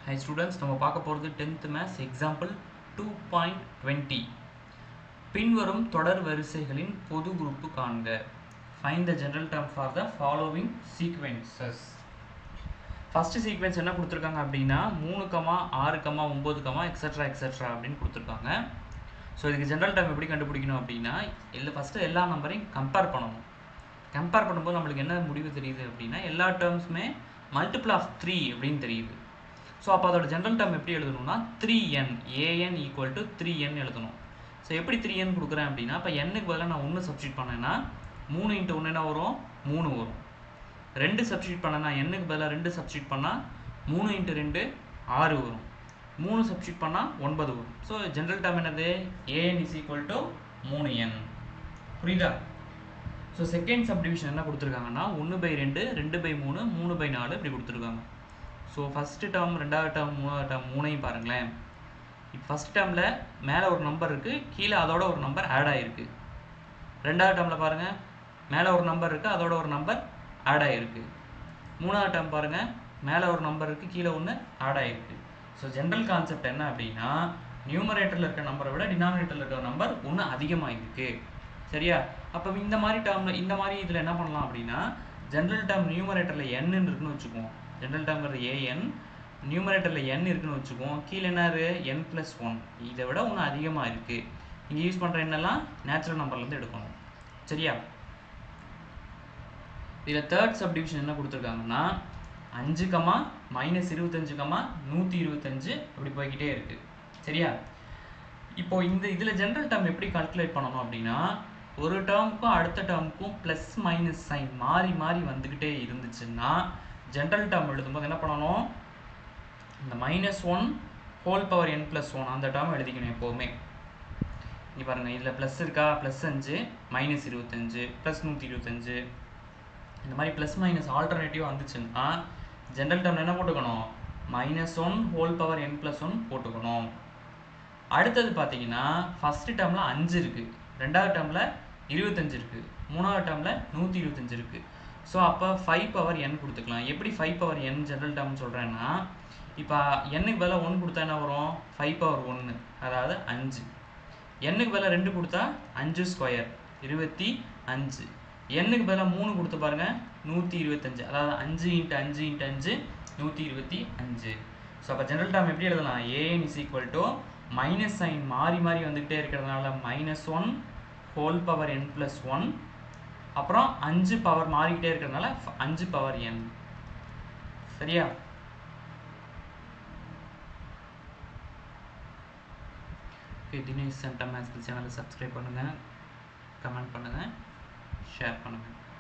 high students நம்ம பார்க்க போகிறது tenth maths example two point twenty பின்வரும் தொடர் வரிசைகளின் பொது குரூப்பு காண்க find the general term for the following sequences first sequence என்ன கொடுத்துருக்காங்க அப்படின்னா மூணு கமா ஆறு கமா ஒம்பது கமா எக்ஸட்ரா எக்ஸட்ரா அப்படின்னு கொடுத்துருக்காங்க ஸோ இதுக்கு ஜென்ரல் டேர்ம் எப்படி கண்டுபிடிக்கணும் அப்படின்னா இல்லை ஃபஸ்ட்டு எல்லா நம்பரையும் கம்பேர் பண்ணணும் கம்பேர் பண்ணும்போது நம்மளுக்கு என்ன முடிவு தெரியுது அப்படின்னா எல்லா டேர்ம்ஸுமே மல்டிபிள் ஆஃப் த்ரீ அப்படின்னு தெரியுது ஸோ அப்போ அதோட ஜென்ரல் டேர்ம் எப்படி எழுதணும்னா three n a n equal to three n எழுதணும் ஸோ எப்படி த்ரீ என் கொடுக்குறேன் அப்படின்னா இப்போ எண்ணுக்கு பதிலாக நான் ஒன்று சப்ஸ்டியூட் பண்ணேன்னா மூணு இன்ட்டு ஒன்று என்ன வரும் மூணு வரும் ரெண்டு சப்ஸ்டியூட் பண்ணேன்னா எண்ணுக்கு பதிலாக ரெண்டு சப்ஸ்டியூட் பண்ணால் மூணு இன்ட்டு ரெண்டு ஆறு வரும் மூணு சப்ஸ்டியூட் பண்ணால் ஒன்பது வரும் ஸோ ஜென்ரல் டேர்ம் என்னது ஏஎன் இஸ் ஈக்குவல் டு மூணு என் புரியுதா ஸோ செகண்ட் சப்டிவிஷன் என்ன கொடுத்துருக்காங்கன்னா ஒன்று பை ரெண்டு ரெண்டு பை மூணு மூணு பை நாலு இப்படி கொடுத்துருக்காங்க ஸோ ஃபஸ்ட்டு டேர்ம் ரெண்டாவது டேர்ம் மூணாவது டேர்ம் மூணையும் பாருங்களேன் இப்போ ஃபஸ்ட் டேர்மில் மேலே ஒரு நம்பர் இருக்குது கீழே அதோட ஒரு நம்பர் ஆட் ஆகிருக்கு ரெண்டாவது டேர்மில் பாருங்கள் மேலே ஒரு நம்பர் இருக்குது அதோட ஒரு நம்பர் ஆட் ஆகிருக்கு மூணாவது டேர்ம் பாருங்கள் மேலே ஒரு நம்பர் இருக்குது கீழே ஒன்று ஆட் ஆகிருக்கு ஸோ ஜென்ரல் கான்செப்ட் என்ன அப்படின்னா நியூமரேட்டரில் இருக்க நம்பரை விட டினாமினேட்டரில் இருக்கிற நம்பர் ஒன்று அதிகமாக இருக்குது சரியா அப்போ இந்த மாதிரி டேர்மில் இந்த மாதிரி இதில் என்ன பண்ணலாம் அப்படின்னா ஜென்ரல் டேர்ம் நியூமரேட்டரில் என்னு இருக்குன்னு வச்சுக்குவோம் ஜென்ரல் டேர்ம்ங்கிறது ஏஎன் நியூமரேட்டரில் என் இருக்குன்னு வச்சுக்குவோம் கீழே என்னது என் ப்ளஸ் ஒன் இதை விட ஒன்று அதிகமாக இருக்குது இங்கே யூஸ் பண்ணுற எண்ணெல்லாம் நேச்சுரல் நம்பர்லேருந்து எடுக்கணும் சரியா இதில் தேர்ட் சப்டிவிஷன் என்ன கொடுத்துருக்காங்கன்னா அஞ்சு கமா மைனஸ் இருபத்தஞ்சு கமா நூற்றி இருபத்தஞ்சு அப்படி போய்கிட்டே இருக்குது சரியா இப்போ இந்த இதில் ஜென்ரல் டேர்ம் எப்படி கால்குலேட் பண்ணணும் அப்படின்னா ஒரு டேர்முக்கும் அடுத்த டேர்முக்கும் ப்ளஸ் மைனஸ் சைன் மாறி மாறி வந்துக்கிட்டே இருந்துச்சுன்னா ஜென்ரல் டேர்ம் எழுதும்போது என்ன பண்ணணும் இந்த minus one whole power n plus one அந்த டேர்ம் எழுதிக்கணும் எப்போவுமே இங்கே பாருங்கள் இதில் ப்ளஸ் இருக்கா ப்ளஸ் அஞ்சு மைனஸ் இருபத்தஞ்சு ப்ளஸ் நூற்றி இருபத்தஞ்சு இந்த மாதிரி ப்ளஸ் மைனஸ் ஆல்டர்னேட்டிவ் வந்துச்சுன்னா ஜென்ரல் டேர்மில் என்ன போட்டுக்கணும் minus one whole power n plus one போட்டுக்கணும் அடுத்தது பார்த்தீங்கன்னா ஃபஸ்ட்டு டேர்மில் அஞ்சு இருக்குது ரெண்டாவது டேர்மில் இருபத்தஞ்சு இருக்குது மூணாவது டேர்மில் நூற்றி இருபத்தஞ்சு இருக்குது ஸோ அப்போ ஃபைவ் பவர் என் கொடுத்துக்கலாம் எப்படி five power n general term சொல்கிறேன்னா இப்போ எண்ணுக்கு பதிலாக ஒன்று கொடுத்தா என்ன வரும் ஃபைவ் பவர் ஒன்று அதாவது அஞ்சு எண்ணுக்கு பதிலாக ரெண்டு கொடுத்தா அஞ்சு ஸ்கொயர் இருபத்தி அஞ்சு எண்ணுக்கு பதிலாக மூணு கொடுத்து பாருங்கள் நூற்றி இருபத்தஞ்சு அதாவது அஞ்சு இன்ட்டு அஞ்சு இன்ட்டு அஞ்சு நூற்றி இருபத்தி அஞ்சு ஸோ அப்போ ஜென்ரல் டேர்ம் எப்படி எழுதலாம் a n is equal to minus sign மாறி மாறி வந்துக்கிட்டே இருக்கிறதுனால minus one whole power n plus one அப்புறம் அஞ்சு பவர் மாறிக்கிட்டே இருக்கிறதுனால அஞ்சு பவர் என் சரியா ஓகே தினேஷ் சென்டம் மேத்ஸ் சேனலை சப்ஸ்கிரைப் பண்ணுங்கள் கமெண்ட் பண்ணுங்கள் ஷேர் பண்ணுங்கள்